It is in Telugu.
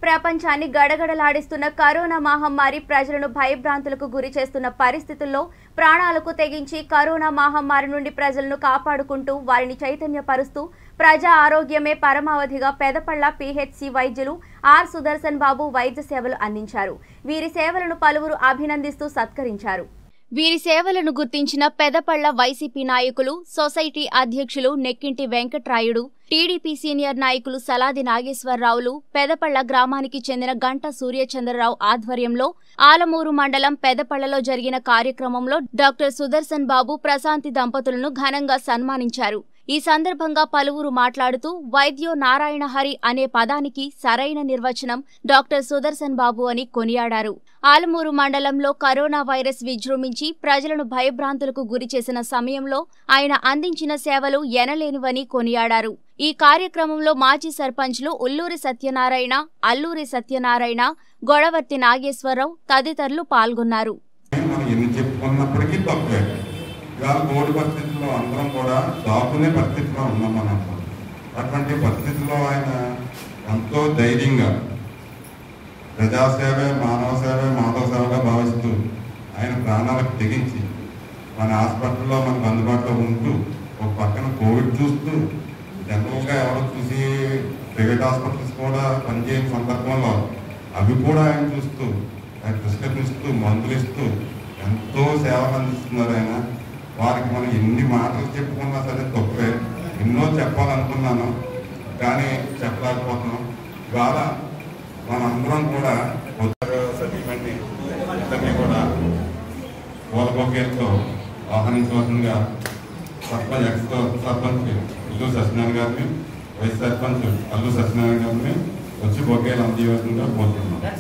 ప్రపంచాన్ని గడగడలాడిస్తున్న కరోనా మహమ్మారి ప్రజలను భయభ్రాంతులకు గురి చేస్తున్న పరిస్థితుల్లో ప్రాణాలకు తెగించి కరోనా మహమ్మారి నుండి ప్రజలను కాపాడుకుంటూ వారిని చైతన్యపరుస్తూ ప్రజా ఆరోగ్యమే పరమావధిగా పెదపళ్ల పిహెచ్సి వైద్యులు ఆర్ సుదర్శన్ బాబు వైద్య సేవలు అందించారు వీరి సేవలను పలువురు అభినందిస్తూ సత్కరించారు వీరి సేవలను గుర్తించిన పెదపళ్ల వైసీపీ నాయకులు సొసైటీ అధ్యక్షులు నెక్కింటి వెంకట్రాయుడు టీడీపీ సీనియర్ నాయకులు సలాది నాగేశ్వరరావులు పెదపళ్ల గ్రామానికి చెందిన గంట సూర్యచంద్రరావు ఆధ్వర్యంలో ఆలమూరు మండలం పెదపళ్లలో జరిగిన కార్యక్రమంలో డాక్టర్ సుదర్శన్ బాబు ప్రశాంతి దంపతులను ఘనంగా సన్మానించారు ఈ సందర్భంగా పలువురు మాట్లాడుతూ వైద్యో నారాయణ హరి అనే పదానికి సరైన నిర్వచనం డాక్టర్ సుదర్శన్ బాబు అని కొనియాడారు ఆలమూరు మండలంలో కరోనా వైరస్ విజృంభించి ప్రజలను భయభ్రాంతులకు గురి చేసిన సమయంలో ఆయన అందించిన సేవలు ఎనలేనివని కొనియాడారు ఈ కార్యక్రమంలో మాజీ సర్పంచ్లు ఉల్లూరి సత్యనారాయణ అల్లూరి సత్యనారాయణ గొడవర్తి నాగేశ్వరరావు తదితరులు పాల్గొన్నారు మనం ఎన్ని చెప్పుకున్నప్పటికీ తప్పే ఇవాళ కోడి పరిస్థితుల్లో అందరం కూడా దాక్కునే పరిస్థితిలో ఉన్నాం మనం అటువంటి పరిస్థితుల్లో ఆయన ఎంతో ధైర్యంగా ప్రజాసేవే మానవ సేవే మాధవ సేవగా భావిస్తూ ఆయన ప్రాణాలకు తెగించి మన హాస్పిటల్లో మనకు అందుబాటులో ఉంటూ ఒక పక్కన కోవిడ్ చూస్తూ జనరల్గా ఎవరో చూసి ప్రైవేట్ హాస్పిటల్స్ కూడా పనిచేయని సందర్భంలో అవి కూడా ఆయన చూస్తూ ఆయన ప్రిస్క్రిప్షన్ ఇస్తూ మందులు ఇస్తూ ఎంతో సేవలు అందిస్తున్నారు ఆయన వారికి మనం ఎన్ని మాటలు చెప్పుకున్నా సరే తప్పే ఎన్నో చెప్పాలనుకున్నాను కానీ చెప్పలేకపోతున్నాం ఇవాళ మనందరం కూడా ఉత్తర సతీమణి ఇద్దరిని కూడా పూలబొకేలతో ఆహ్వానించవలసిందిగా సర్పంచ్ ఎక్స్ సర్పంచ్ ఇల్లు సత్యనారాయణ గారిని వైస్ సర్పంచ్ అల్లు సత్యనారాయణ గారిని వచ్చి బొకేలు అందజేయవలసిందిగా కోరుతున్నాం